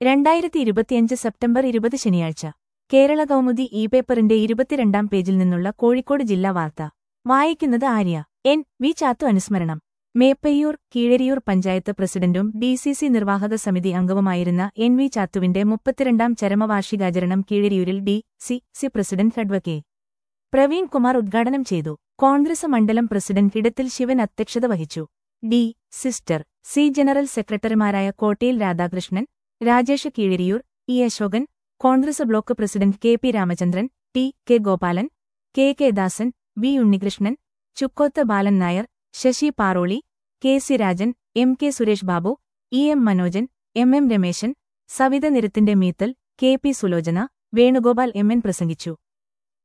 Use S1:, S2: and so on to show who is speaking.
S1: രണ്ടായിരത്തി ഇരുപത്തിയഞ്ച് സെപ്റ്റംബർ ഇരുപത് ശനിയാഴ്ച കേരള കൗമുദി ഇ പേപ്പറിന്റെ ഇരുപത്തിരണ്ടാം പേജിൽ നിന്നുള്ള കോഴിക്കോട് ജില്ലാ വാർത്ത വായിക്കുന്നത് ആര്യ എൻ വി ചാത്തു അനുസ്മരണം മേപ്പയ്യൂർ കീഴരിയൂർ പഞ്ചായത്ത് പ്രസിഡന്റും ഡി സി സി നിർവാഹക സമിതി അംഗവുമായിരുന്ന എൻ വി ചാത്തുവിന്റെ മുപ്പത്തിരണ്ടാം ചരമവാർഷികാചരണം കീഴരിയൂരിൽ ഡി സി സി പ്രസിഡന്റ് ഹഡ്വ കെ പ്രവീൺ കുമാർ ഉദ്ഘാടനം ചെയ്തു കോൺഗ്രസ് മണ്ഡലം പ്രസിഡന്റ് ഇടത്തിൽ ശിവൻ അധ്യക്ഷത വഹിച്ചു ഡി സിസ്റ്റർ സി ജനറൽ സെക്രട്ടറിമാരായ Kottayil Radhakrishnan Rajesh Keezhariyur E Ashokan Congress block president K P Ramachandran T K Gopalan K K Dasan V Unnikrishnan Chukkoth Balan Nair Sasi Paroli K C Rajan M K Suresh Babu E M Manojan M M Rameshan Savitha നിരത്തിന്റെ Meethal K P Sulochana Venugopal M N പ്രസംഗിച്ചു